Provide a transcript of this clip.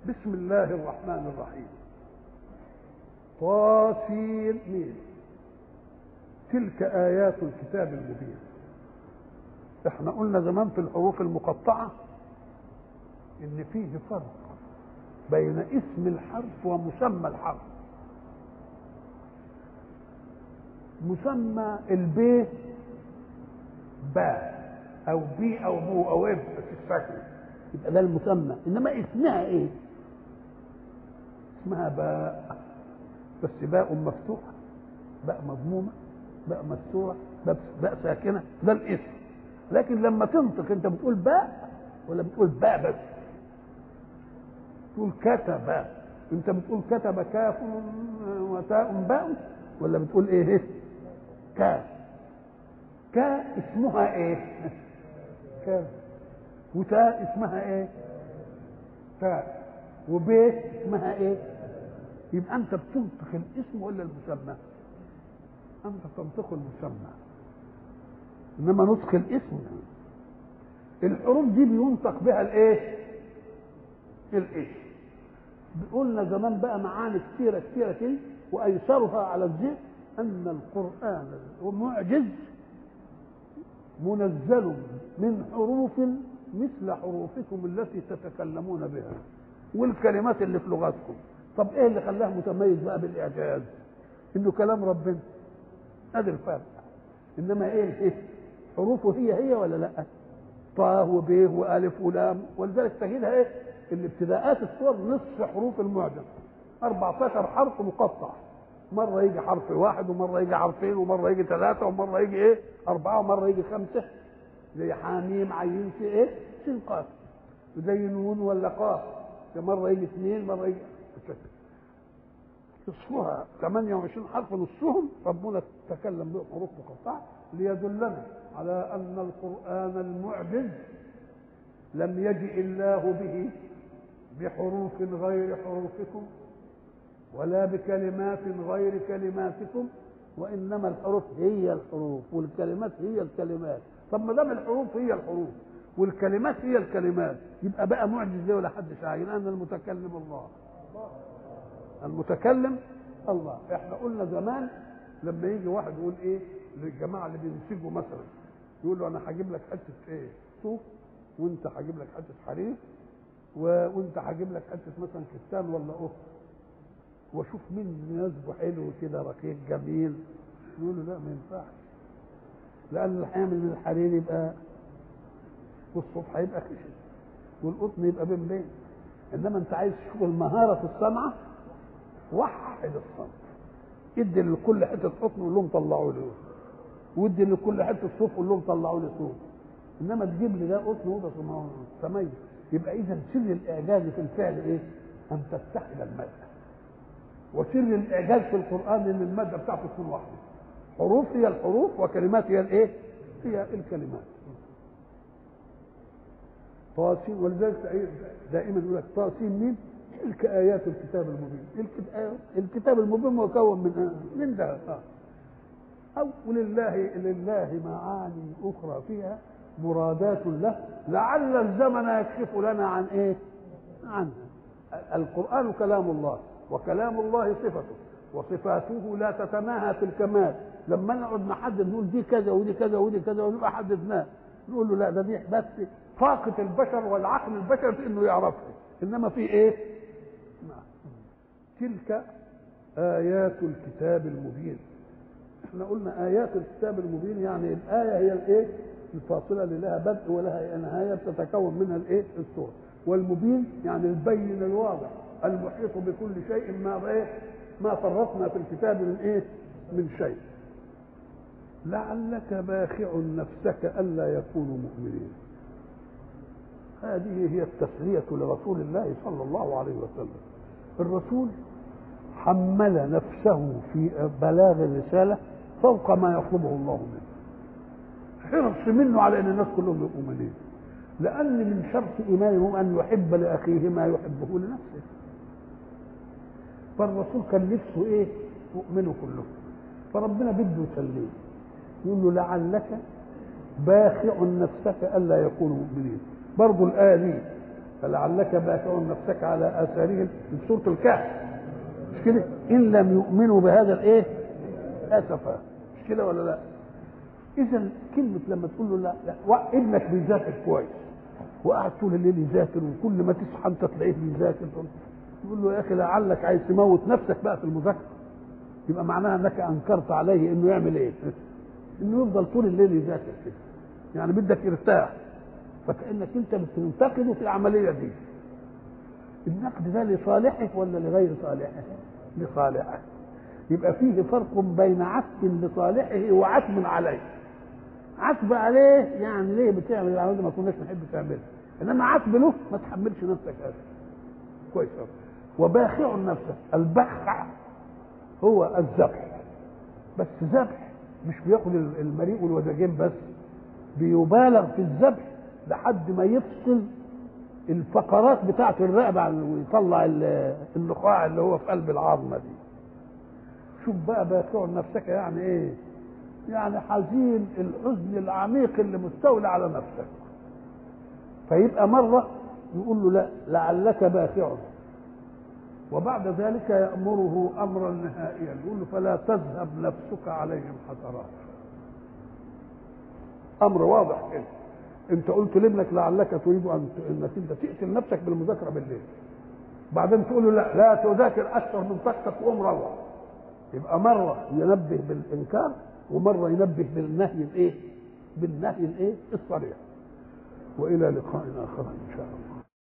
بسم الله الرحمن الرحيم طاسين مين تلك آيات الكتاب المبين احنا قلنا زمان في الحروف المقطعة ان فيه فرق بين اسم الحرف ومسمى الحرف مسمى البي با او بي او بو او اب بس الساكنه يبقى ده المسمى انما اسمها ايه اسمها باء بس باء مفتوحه باء مضمومه باء مكسوره باء, باء ساكنه ده الاسم لكن لما تنطق انت بتقول باء ولا بتقول باء بس تقول كتب انت بتقول كتب كاف وتاء باء ولا بتقول ايه كاف كا اسمها ايه كاف وتاء اسمها ايه تاء وب اسمها ايه يبقى انت بتنطق الاسم ولا المسمى انت تنطق المسمى انما نطق الاسم الحروف دي بينطق بها الايه الاسم قلنا زمان بقى معاني كثيره كثيره كده وايسرها على الذهن ان القران معجز منزل من حروف مثل حروفكم التي تتكلمون بها والكلمات اللي في لغتكم طب ايه اللي خلاه متميز بقى بالاعجاز انه كلام ربنا ادي الفرق انما ايه ايه حروفه هي هي ولا لا طا وب والف ولام ولذلك تجدها ايه الابتداءات الصور نصف حروف المعجم 14 حرف مقطع مرة يجي حرف واحد ومرة يجي حرفين ومرة يجي ثلاثة ومرة يجي ايه أربعة ومرة يجي خمسة زي حاميم عين في ايه سين قاف زي نون ولا قاف مرة يجي اثنين مرة يجي نصفها 28 حرف نصهم ربنا تكلم بهم حروف مقطعة ليدلنا على أن القرآن المعجز لم يجئ الله به بحروف غير حروفكم ولا بكلمات غير كلماتكم وانما الحروف هي الحروف والكلمات هي الكلمات طب ما دام الحروف هي الحروف والكلمات هي الكلمات يبقى بقى معجز ليه ولا حد شاعر لان المتكلم الله المتكلم الله احنا قلنا زمان لما يجي واحد يقول ايه للجماعه اللي بينسجوا مثلا يقول له انا هجيب لك حته ايه صوف وانت هجيب لك حته حرير وانت هجيب لك حته مثلا كتان ولا قط واشوف مين يناسبه حلو كده رقيق جميل يقول له لا ما ينفعش لان اللي هيعمل من الحرير يبقى والصوف هيبقى خشن والقطن يبقى بين بين انما انت عايز تشوف المهاره في الصنعه وحد الصنعه ادي لكل حته قطن وقول لهم طلعوا لي وادي لكل حته صوف وقول لهم طلعوا لي صوف انما تجيب لي ده قطن وده ما هو تميز يبقى اذا سر الاعجاز في الفعل ايه؟ ان تتحد الماده وسر الاعجاز في القران ان الماده بتاعته تكون واحده حروف هي الحروف وكلمات هي الايه؟ هي الكلمات طاسين ولذلك دائما يقول لك طاسين مين؟ تلك ايات الكتاب المبين الكتاب المبين مكون من من ده او ولله لله معاني اخرى فيها مرادات له لعل الزمن يكشف لنا عن ايه؟ عنها القران كلام الله وكلام الله صفته وصفاته لا تتناهى في الكمال لما نقعد نحدد نقول دي كذا ودي كذا ودي كذا ونبقى حددناه نقول له لا ده دي بس طاقة البشر والعقل البشر في انه يعرفها انما في ايه؟ تلك آيات الكتاب المبين احنا قلنا آيات الكتاب المبين يعني الآية هي الايه؟ الفاصلة اللي لها بدء ولها نهاية بتتكون منها الايه؟ السورة والمبين يعني البين الواضح المحيط بكل شيء ما ايه ما فرطنا في الكتاب من ايه من شيء لعلك باخع نفسك الا يكونوا مؤمنين هذه هي التسلية لرسول الله صلى الله عليه وسلم الرسول حمل نفسه في بلاغ الرسالة فوق ما يطلبه الله منه حرص منه على ان الناس كلهم يبقوا مؤمنين لان من شرط ايمانهم ان يحب لاخيه ما يحبه لنفسه فالرسول كان نفسه ايه يؤمنوا كلهم فربنا بده يسليه يقول له لعلك باخع نفسك الا يكونوا مؤمنين برضه الايه دي فلعلك باخع نفسك على اثارهم في سوره الكهف مش كده ان لم يؤمنوا بهذا الايه اسفا مش كده ولا لا اذا كلمه لما تقول له لا, لا ابنك بيذاكر كويس وقعد طول الليل يذاكر وكل ما تصحى انت تلاقيه بيذاكر تقول له يا اخي لعلك عايز تموت نفسك بقى في المذاكره يبقى معناها انك انكرت عليه انه يعمل ايه؟ انه يفضل طول الليل يذاكر كده يعني بدك يرتاح فكانك انت بتنتقده في العمليه دي النقد ده لصالحه ولا لغير صالحه؟ لصالحه يبقى فيه فرق بين عتب لصالحه وعتب عليه عتب عليه يعني ليه بتعمل العمليه ما كناش نحب تعملها انما عتب له ما تحملش نفسك هذا كويس قوي وباخع نفسه البخع هو الذبح بس ذبح مش بياخد المريء والوزجين بس بيبالغ في الذبح لحد ما يفصل الفقرات بتاعه الرقبه ويطلع النخاع اللي هو في قلب العظمه دي شوف بقى باخع نفسك يعني ايه يعني حزين الحزن العميق اللي مستولى على نفسك فيبقى مرة يقول له لا لعلك باخع وبعد ذلك يأمره أمرا نهائيا يقول له فلا تذهب نفسك عليهم حسرات أمر واضح كده أنت قلت لابنك لعلك تريد أن أنك أنت تقتل نفسك بالمذاكرة بالليل بعدين تقول له لا لا تذاكر أكثر من طاقتك وقوم روح يبقى مرة ينبه بالإنكار ومرة ينبه بالنهي الايه؟ بالنهي الايه؟ الصريح. والى لقاء اخر ان شاء الله.